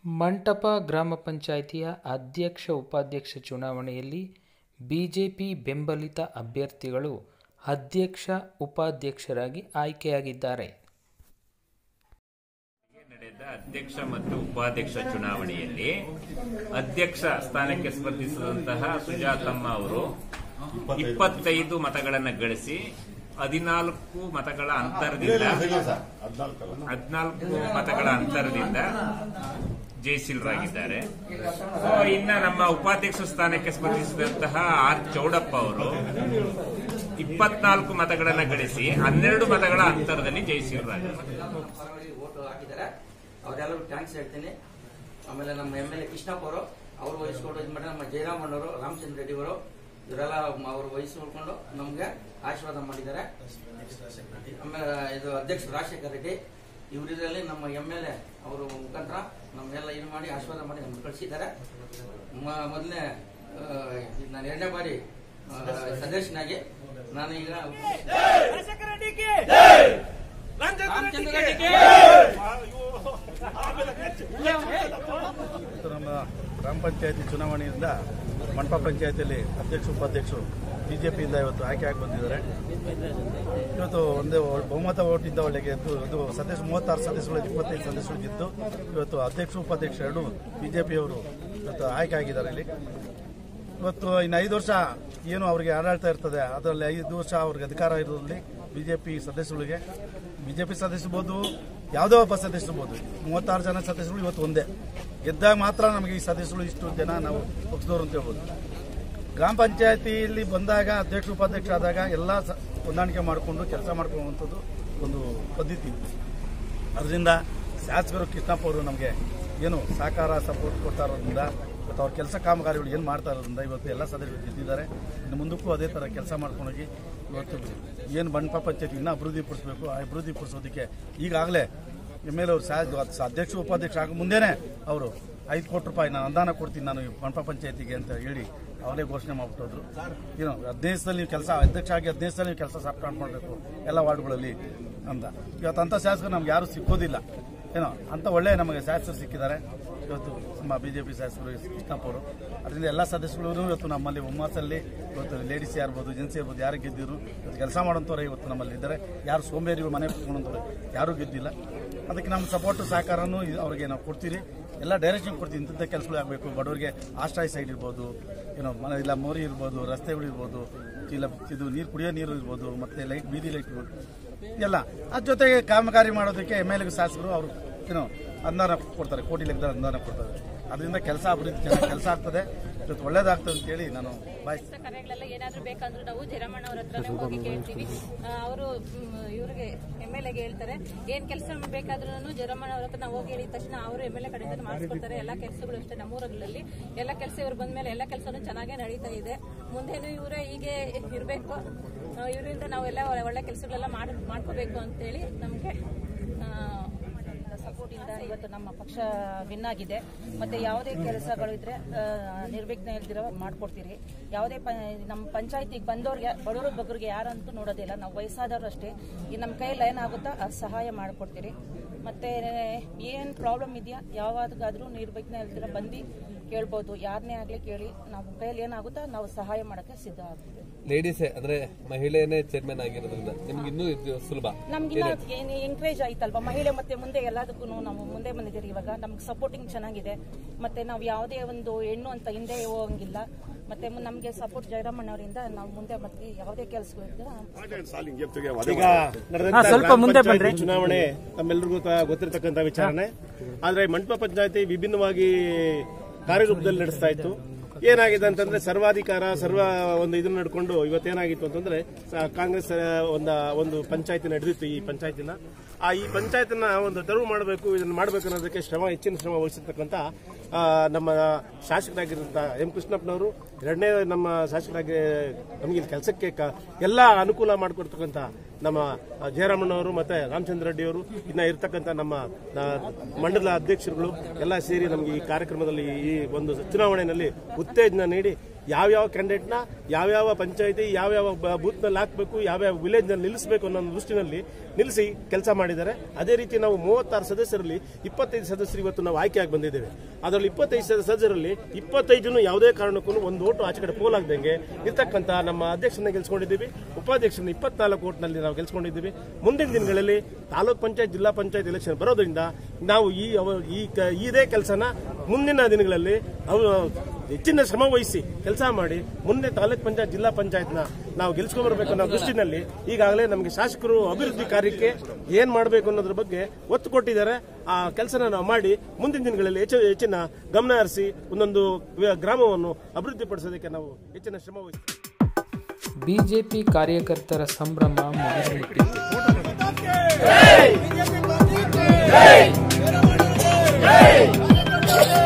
ಮಂಟಪ ಗ್ರಾಮ ಪಂಚಾಯಿತಿಯ ಅಧ್ಯಕ್ಷ ಉಪಾಧ್ಯಕ್ಷ ಚುನಾವಣೆಯಲ್ಲಿ ಬಿಜೆಪಿ ಬೆಂಬಲಿತ ಅಭ್ಯರ್ಥಿಗಳು ಅಧ್ಯಕ್ಷ ಉಪಾಧ್ಯಕ್ಷರಾಗಿ ಆಯ್ಕೆಯಾಗಿದ್ದಾರೆ ನಡೆದ ಅಧ್ಯಕ್ಷ ಮತ್ತು ಉಪಾಧ್ಯಕ್ಷ ಚುನಾವಣೆಯಲ್ಲಿ ಅಧ್ಯಕ್ಷ ಸ್ಥಾನಕ್ಕೆ ಸ್ಪರ್ಧಿಸಿದಂತಹ ಸುಜಾತಮ್ಮ ಅವರು ಇಪ್ಪತ್ತೈದು ಮತಗಳನ್ನು ಗಳಿಸಿ ಹದಿನಾಲ್ಕು ಮತಗಳ ಅಂತರದಿಂದ ಹದಿನಾಲ್ಕು ಮತಗಳ ಅಂತರದಿಂದ ಜಯಶೀಲರಾಗಿದ್ದಾರೆ ಸೊ, ಇನ್ನ ನಮ್ಮ ಉಪಾಧ್ಯಕ್ಷ ಸ್ಥಾನಕ್ಕೆ ಸ್ಪರ್ಧಿಸಿದಂತಹ ಆರ್ ಚೌಡಪ್ಪ ಅವರು ಇಪ್ಪತ್ನಾಲ್ಕು ಮತಗಳನ್ನ ಗಳಿಸಿ ಹನ್ನೆರಡು ಮತಗಳ ಅಂತರದಲ್ಲಿ ಜಯಶೀಲರಾಗಿದ್ದಾರೆ ಓಟ್ ಹಾಕಿದ್ದಾರೆ ಅವರೆಲ್ಲರೂ ಥ್ಯಾಂಕ್ಸ್ ಹೇಳ್ತೀನಿ ಆಮೇಲೆ ನಮ್ಮ ಎಮ್ ಎಲ್ ಎ ಕೃಷ್ಣಪ್ಪ ಅವರು ಅವರು ವಹಿಸ್ಕೊಂಡು ಇದು ಮಾಡಿ ನಮ್ಮ ಜಯರಾಮಣ್ಣವರು ರಾಮಚಂದ್ರ ರೆಡ್ಡಿ ಅವರು ಇವರೆಲ್ಲ ಅವರು ವಹಿಸ್ಕೊಂಡು ನಮಗೆ ಆಶೀರ್ವಾದ ಮಾಡಿದ್ದಾರೆ ಆಮೇಲೆ ಇದು ಅಧ್ಯಕ್ಷ ರಾಜಶೇಖರ್ ರೆಡ್ಡಿ ಇವರಿದ್ರಲ್ಲಿ ನಮ್ಮ ಎಮ್ ಎಲ್ ಎ ಅವರು ಮುಖಾಂತರ ನಮ್ಮೆಲ್ಲ ಇದು ಮಾಡಿ ಆಶೀರ್ವಾದ ಮಾಡಿ ನಮ್ಗೆ ಕಳಿಸಿದ್ದಾರೆ ಮೊದಲನೇ ನಾನು ಎರಡನೇ ಬಾರಿ ಆ, ಸದಸ್ಯನಾಗಿ ನಾನು ಈಗ ರಾಮಚಂದ್ರ ರೆಡ್ಡಿಗೆ ಇವತ್ತು ನಮ್ಮ ಗ್ರಾಮ ಪಂಚಾಯತಿ ಚುನಾವಣೆಯಿಂದ ಮಂಟಪ ಪಂಚಾಯತಿಯಲ್ಲಿ ಅಧ್ಯಕ್ಷ ಉಪಾಧ್ಯಕ್ಷರು ಬಿಜೆಪಿಯಿಂದ ಇವತ್ತು ಆಯ್ಕೆ ಆಗಿ ಬಂದಿದ್ದಾರೆ ಇವತ್ತು ಒಂದು ಬಹುಮತ ಓಟಿಂದ ಒಳ್ಳೆ ಗೆದ್ದು ಇದು ಸದಸ್ಯ ಮೂವತ್ತಾರು ಸದಸ್ಯಗಳು ಇಪ್ಪತ್ತೈದು ಸದಸ್ಯರು ಗೆದ್ದು ಇವತ್ತು ಅಧ್ಯಕ್ಷ ಉಪಾಧ್ಯಕ್ಷ ಎರಡು ಬಿಜೆಪಿಯವರು ಇವತ್ತು ಆಯ್ಕೆ ಆಗಿದ್ದಾರೆ ಇಲ್ಲಿ ಇವತ್ತು ಇನ್ನು ಐದು ವರ್ಷ ಏನು ಅವರಿಗೆ ಆಡಳಿತ ಇರ್ತದೆ ಅದರಲ್ಲಿ ಐದು ವರ್ಷ ಅವ್ರಿಗೆ ಅಧಿಕಾರ ಇರೋದ್ರಲ್ಲಿ ಬಿಜೆಪಿ ಸದಸ್ಯರಿಗೆ ಬಿಜೆಪಿ ಸದಸ್ಯರ್ಬೋದು ಯಾವುದೋ ಒಬ್ಬ ಸದಸ್ಯರ್ಬೋದು ಮೂವತ್ತಾರು ಜನ ಸದಸ್ಯರು ಇವತ್ತು ಒಂದೇ ಗೆದ್ದಾಗ ಮಾತ್ರ ನಮಗೆ ಈ ಸದಸ್ಯರು ಇಷ್ಟು ಜನ ನಾವು ಪಕ್ಷದವರು ಅಂತ ಹೇಳ್ಬೋದು ಗ್ರಾಮ ಪಂಚಾಯತಿಯಲ್ಲಿ ಬಂದಾಗ ಅಧ್ಯಕ್ಷ ಉಪಾಧ್ಯಕ್ಷ ಆದಾಗ ಎಲ್ಲ ಸ- ಹೊಂದಾಣಿಕೆ ಮಾಡಿಕೊಂಡು ಕೆಲಸ ಮಾಡ್ಕೊಳ್ಳುವಂಥದ್ದು ಒಂದು ಪದ್ಧತಿ ಅದರಿಂದ ಶಾಸಕರು ಕೃಷ್ಣಪ್ಪ ಅವರು ನಮಗೆ ಏನು ಸಹಕಾರ ಸಪೋರ್ಟ್ ಕೊಡ್ತಾ ಇರೋದ್ರಿಂದ ಇವತ್ತು ಅವ್ರ ಕೆಲಸ ಕಾಮಗಾರಿಗಳು ಏನು ಮಾಡ್ತಾ ಇರೋದ್ರಿಂದ ಇವತ್ತು ಎಲ್ಲ ಸದಸ್ಯರು ಗೆದ್ದಿದ್ದಾರೆ ಇನ್ನು ಮುಂದಕ್ಕೂ ಅದೇ ಥರ ಕೆಲಸ ಮಾಡ್ಕೊಂಡೋಗಿ ಇವತ್ತು ಏನು ಬಂಡಪ ಪಂಚಾಯತಿ ಇನ್ನೂ ಅಭಿವೃದ್ಧಿ ಪಡಿಸಬೇಕು ಆ ಅಭಿವೃದ್ಧಿ ಪಡಿಸೋದಕ್ಕೆ ಈಗಾಗಲೇ ಎಮ್ ಎಲ್ ಅವರು ಸಾ ಅಧ್ಯಕ್ಷ ಉಪಾಧ್ಯಕ್ಷ ಆಗ ಮುಂದೆನೇ ಅವರು ಐದು ಕೋಟಿ ರೂಪಾಯಿ ನಾನು ಅನುದಾನ ಕೊಡ್ತೀನಿ ನಾನು ಬಂಡಪ ಪಂಚಾಯತಿಗೆ ಅಂತ ಹೇಳಿ ಅವರೇ ಘೋಷಣೆ ಮಾಡ್ಬಿಟ್ಟೋದ್ರು ಏನು ಹದಿನೈದು ಸಲ ನೀವು ಕೆಲಸ ಅಧ್ಯಕ್ಷ ಆಗಿ ಹದಿನೈದು ಸಲ ನೀವು ಕೆಲಸ ಸಾಫ್ಟ್ ಮಾಡಬೇಕು ಎಲ್ಲ ವಾರ್ಡ್ಗಳಲ್ಲಿ ಅಂತ ಇವತ್ತು ಅಂಥ ಶಾಸಕರು ನಮ್ಗೆ ಯಾರು ಸಿಕ್ಕೋದಿಲ್ಲ ಏನೋ ಅಂತ ಒಳ್ಳೆ ನಮಗೆ ಶಾಸಕರು ಸಿಕ್ಕಿದ್ದಾರೆ ಇವತ್ತು ನಮ್ಮ ಬಿಜೆಪಿ ಶಾಸಕರು ಕೃಷ್ಣಪ್ಪ ಅವರು ಅದರಿಂದ ಎಲ್ಲ ಸದಸ್ಯರು ಇವತ್ತು ನಮ್ಮಲ್ಲಿ ಹುಮ್ಮಸ್ಸಲ್ಲಿ ಇವತ್ತು ಲೇಡೀಸ್ ಯಾರ್ಬೋದು ಜೆಂಟ್ಸ್ ಇರ್ಬೋದು ಯಾರು ಗೆದ್ದಿರು ಇವತ್ತು ಕೆಲಸ ಮಾಡೋಂಥವ್ರೆ ಇವತ್ತು ನಮ್ಮಲ್ಲಿ ಇದ್ದಾರೆ ಯಾರು ಸೋಂಬೇರಿಗಳು ಮನೆ ಕುತ್ಕೊಂಡಂಥವ್ರು ಯಾರೂ ಗೆದ್ದಿಲ್ಲ ಅದಕ್ಕೆ ನಮ್ಮ ಸಪೋರ್ಟ್ ಸಹಕಾರನೂ ಇ- ಅವ್ರಿಗೆ ನಾವು ಕೊಡ್ತೀರಿ ಎಲ್ಲ ಡೈರೆಕ್ಷನ್ ಕೊಡ್ತೀವಿ ಇಂಥದ್ದ ಕೆಲಸಗಳು ಆಗಬೇಕು ಬಡವರಿಗೆ ಆಶ್ರಯ ಸೈಡ್ ಇರ್ಬೋದು ಏನೋ ಮನೆ ಇಲ್ಲ ಮೋರಿ ಇರ್ಬೋದು ರಸ್ತೆಗಳು ಇರ್ಬೋದು ಇಲ್ಲ ಇದು ನೀರು ಕುಡಿಯೋ ನೀರು ಇರ್ಬೋದು ಮತ್ತೆ ಲೈಟ್ ಬೀದಿ ಲೈಟ್ ಇರ್ಬೋದು ಎಲ್ಲ ಅದ್ರ ಜೊತೆಗೆ ಕಾಮಗಾರಿ ಮಾಡೋದಕ್ಕೆ ಎಮ್ ಎಲ್ ಎ ಶಾಸಕರು ಅವರು ಏನೋ ಅನುದಾನ ಕೊಡ್ತಾರೆ ಕೋಟಿ ಲೆಕ್ಕದ ಅನುದಾನ ಕೊಡ್ತಾರೆ ಅದರಿಂದ ಕೆಲಸ ಅಭಿವೃದ್ಧಿ ಚೆನ್ನಾಗಿ ಕೆಲಸ ಆಗ್ತದೆ ಇವತ್ತು ಒಳ್ಳೇದಾಗ್ತದೆ ಅಂತೇಳಿ ನಾನು ಬಾಯಿಸ್ತೀನಿ ಕಾರ್ಯಗಳೆಲ್ಲ ಏನಾದ್ರೂ ಬೇಕಂದ್ರೂ ನಾವು ಜಯರಾಮಣ್ಣ ಅವ್ರ ಹತ್ರನೇ ಹೋಗಿ ಕೇಳ್ತೀವಿ ಅವರು ಇವ್ರಿಗೆ ಎಮ್ ಎಲ್ ಎಗೆ ಹೇಳ್ತಾರೆ ಏನ್ ಕೆಲಸ ಬೇಕಾದ್ರೂ ಜಯರಾಮಣ್ಣ ಅವ್ರ ಹತ್ರ ನಾವು ಹೋಗಿ ಹೇಳಿದ ತಕ್ಷಣ ಅವರು ಎಮ್ ಎಲ್ ಎ ಕಡೆಯಿಂದ ಮಾಡಿಸ್ಕೊಡ್ತಾರೆ ಎಲ್ಲ ಕೆಲಸಗಳು ಅಷ್ಟೇ ನಮ್ಮೂರಲ್ಲಿ ಎಲ್ಲ ಕೆಲಸ ಇವ್ರು ಬಂದ್ಮೇಲೆ ಎಲ್ಲ ಕೆಲಸನೂ ಚೆನ್ನಾಗೇ ನಡೀತಾ ಇದೆ ಮುಂದೇನು ಇವರೇ ಹೀಗೆ ಇರಬೇಕು ಇವರಿಂದ ನಾವೆಲ್ಲ ಒಳ್ಳೆ ಕೆಲಸಗಳೆಲ್ಲ ಮಾಡ್ ಮಾಡ್ಕೋಬೇಕು ಅಂತೇಳಿ ನಮಗೆ ಸಪೋರ್ಟ್ ಇಂದ ಇವತ್ತು ನಮ್ಮ ಪಕ್ಷ ವಿನ್ ಆಗಿದೆ ಮತ್ತೆ ಯಾವುದೇ ಕೆಲಸಗಳು ಇದ್ರೆ ಆ, ನಿರ್ವಿಘ್ನ ಇಲ್ದಿರೋ ಮಾಡ್ಕೊಡ್ತೀರಿ ಯಾವುದೇ ಪ ನಮ್ಮ ಪಂಚಾಯತಿಗೆ ಬಂದವ್ರಿಗೆ ಬಡವರು ಬಗ್ಗರಿಗೆ ಯಾರಂತೂ ನೋಡೋದಿಲ್ಲ ನಾವು ವಯಸ್ಸಾದವರು ಅಷ್ಟೇ ಈ ನಮ್ಮ ಕೈಯಲ್ಲಿ ಏನಾಗುತ್ತೋ ಅದು ಸಹಾಯ ಮಾಡಿಕೊಡ್ತೀರಿ ಮತ್ತೆ ಏನು ಪ್ರಾಬ್ಲಮ್ ಇದೆಯಾ ಯಾವಾಗಾದ್ರೂ ನಿರ್ವಿಘ್ನ ಇಲ್ದಿರ ಬಂದು ಕೇಳ್ಬೋದು ಯಾರನ್ನೇ ಆಗಲಿ ಕೇಳಿ ನಾವು ಕೈಯಲ್ಲಿ ಏನಾಗುತ್ತೋ ನಾವು ಸಹಾಯ ಮಾಡೋಕ್ಕೆ ಸಿದ್ಧ ಆಗ್ತೀವಿ ಲೇಡೀಸೇ ಅಂದ್ರೆ ಮಹಿಳೆಯೇ ಚೇರ್ಮನ್ ಆಗಿರೋದ್ರಿಂದ ನಿಮ್ಗೆ ಇನ್ನೂ ಇದು ಸುಲಭ ನಮ್ಗಿನ್ನ ಎಂಕರೇಜ್ ಆಯ್ತಲ್ವಾ ಮಹಿಳೆ ಮತ್ತೆ ಮುಂದೆ ಎಲ್ಲದಕ್ಕೂ ನಾವು ಮುಂದೆ ಬಂದಿದ್ದೀರಿ ಇವಾಗ ನಮ್ಗೆ ಸಪೋರ್ಟಿಂಗ್ ಚೆನ್ನಾಗಿದೆ ಮತ್ತೆ ನಾವು ಯಾವುದೇ ಒಂದು ಹೆಣ್ಣು ಅಂತ ಹಿಂದೆ ಹೋಗಂಗಿಲ್ಲ ಮತ್ತೆ ಮು- ನಮ್ಗೆ ಸಪೋರ್ಟ್ ಜಯರಾಮಣ್ಣವರಿಂದ ನಾವು ಮುಂದೆ ಮತ್ತೆ ಯಾವುದೇ ಕೆಲಸಗಳಿದ್ರೆ ಈಗ ನಡೆದಂತ ಗ್ರಾಮ ಪಂಚಾಯತಿ ಚುನಾವಣೆ ತಮ್ಮೆಲ್ಲರಿಗೂ ತ- ಗೊತ್ತಿರತಕ್ಕಂತ ವಿಚಾರನೆ ಆದ್ರೆ ಮಂಟಪ ಪಂಚಾಯತಿ ವಿಭಿನ್ನವಾಗಿ ಕಾರ್ಯರೂಪದಲ್ಲಿ ನಡೆಸ್ತಾ ಇತ್ತು ಏನಾಗಿದೆ ಅಂತಂದ್ರೆ ಸರ್ವಾಧಿಕಾರ ಸರ್ವ ಒಂದು ಇದನ್ನ ನಡ್ಕೊಂಡು ಇವತ್ತೇನಾಗಿತ್ತು ಅಂತಂದ್ರೆ ಸ- ಕಾಂಗ್ರೆಸ್ ಆ, ಒಂದ ಒಂದು ಪಂಚಾಯತಿ ನಡೆದಿತ್ತು ಈ ಪಂಚಾಯತಿನ ಆ ಈ ಪಂಚಾಯತಿನ ಒಂದು ತೆರವು ಮಾಡಬೇಕು ಇದನ್ನ ಮಾಡಬೇಕು ಅನ್ನೋದಕ್ಕೆ ಶ್ರಮ ಹೆಚ್ಚಿನ ಶ್ರಮ ವಹಿಸಿರ್ತಕ್ಕಂಥ ಆ, ನಮ್ಮ ಶಾಸಕರಾಗಿರುವಂತ ಎಂ ಕೃಷ್ಣಪ್ಪನವರು ಎರಡನೇ ನಮ್ಮ ಶಾಸಕರಾಗಿ ನಮಗೆ ಇಲ್ಲಿ ಕೆಲಸಕ್ಕೆ ಕ- ಎಲ್ಲ ಅನುಕೂಲ ಮಾಡಿಕೊಡ್ತಕ್ಕಂಥ ನಮ್ಮ ಆ, ಜಯರಾಮಣ್ಣವರು ಮತ್ತೆ ರಾಮಚಂದ್ರ ರೆಡ್ಡಿ ಅವರು ಇನ್ನ ಇರ್ತಕ್ಕಂಥ ನಮ್ಮ ಆ, ಮಂಡಲ ಅಧ್ಯಕ್ಷರುಗಳು ಎಲ್ಲ ಸೇರಿ ನಮಗೆ ಈ ಕಾರ್ಯಕ್ರಮದಲ್ಲಿ ಈ ಒಂದು ಚುನಾವಣೆಯಲ್ಲಿ ಉತ್ತೇಜನ ನೀಡಿ ಯಾವ್ಯಾವ ಕ್ಯಾಂಡಿಡೇಟ್ನ ಯಾವ್ಯಾವ ಪಂಚಾಯತಿ ಯಾವ್ಯಾವ ಬ- ಬೂತ್ನಲ್ಲಿ ಹಾಕಬೇಕು ಯಾವ್ಯಾವ ವಿಲೇಜ್ನಲ್ಲಿ ನಿಲ್ಲಿಸಬೇಕು ಅನ್ನೋ ಒಂದು ದೃಷ್ಟಿನಲ್ಲಿ ನಿಲ್ಲಿಸಿ ಕೆಲಸ ಮಾಡಿದ್ದಾರೆ ಅದೇ ರೀತಿ ನಾವು ಮೂವತ್ತಾರು ಸದಸ್ಯರಲ್ಲಿ ಇಪ್ಪತ್ತೈದು ಸದಸ್ಯರು ಇವತ್ತು ನಾವು ಆಯ್ಕೆಯಾಗಿ ಬಂದಿದ್ದೇವೆ ಅದರಲ್ಲಿ ಇಪ್ಪತ್ತೈದು ಸದ- ಸದಸ್ಯರಲ್ಲಿ ಇಪ್ಪತ್ತೈದು ಯಾವುದೇ ಕಾರಣಕ್ಕೂ ಒಂದು ಓಟು ಆಚೆ ಕಡೆ ಪೋಲ್ ಆಗದಂಗೆ ಇರ್ತಕ್ಕಂಥ ನಮ್ಮ ಅಧ್ಯಕ್ಷರನ್ನ ಗೆಲ್ಸ್ಕೊಂಡಿದ್ದೀವಿ ಉಪಾಧ್ಯಕ್ಷರನ್ನ ಇಪ್ಪತ್ನಾಲ್ಕು ಓಟ್ನಲ್ಲಿ ನಾವು ಗೆಲ್ಸ್ಕೊಂಡಿದ್ದೀವಿ ಮುಂದಿನ ದಿನಗಳಲ್ಲಿ ತಾಲೂಕ್ ಪಂಚಾಯತ್ ಜಿಲ್ಲಾ ಪಂಚಾಯತ್ ಎಲೆಕ್ಷನ್ ಬರೋದ್ರಿಂದ ನಾವು ಈ ಅವ- ಈ ಕ- ಇದೇ ಕೆಲಸನ ಮುಂದಿನ ದಿನಗಳಲ್ಲಿ ಅವು ಹೆಚ್ಚಿನ ಶ್ರಮ ವಹಿಸಿ ಕೆಲಸ ಮಾಡಿ ಮುಂದೆ ತಾಲೂಕ್ ಪಂಚಾಯತ್ ಜಿಲ್ಲಾ ಪಂಚಾಯತ್ನ ನಾವು ಗೆಲ್ಸ್ಕೊಂಡ್ಬರ್ಬೇಕು ಅನ್ನೋ ದೃಷ್ಟಿನಲ್ಲಿ ಈಗಾಗಲೇ ನಮಗೆ ಶಾಸಕರು ಅಭಿವೃದ್ಧಿ ಕಾರ್ಯಕ್ಕೆ ಏನ್ ಮಾಡಬೇಕು ಅನ್ನೋದ್ರ ಬಗ್ಗೆ ಒತ್ತು ಕೊಟ್ಟಿದ್ದಾರೆ ಆ ಕೆಲಸನ ನಾವು ಮಾಡಿ ಮುಂದಿನ ದಿನಗಳಲ್ಲಿ ಹೆಚ್ಚು ಹೆಚ್ಚಿನ ಗಮನ ಹರಿಸಿ ಒಂದೊಂದು ವ- ಗ್ರಾಮವನ್ನು ಅಭಿವೃದ್ಧಿಪಡಿಸೋದಕ್ಕೆ ನಾವು ಹೆಚ್ಚಿನ ಶ್ರಮ ವಹಿಸ್ತೀವಿ ಬಿಜೆಪಿ ಕಾರ್ಯಕರ್ತರ ಸಂಭ್ರಮ ಮುಗಿಸಿಬಿಟ್ಟಿತ್ತು ಜೈ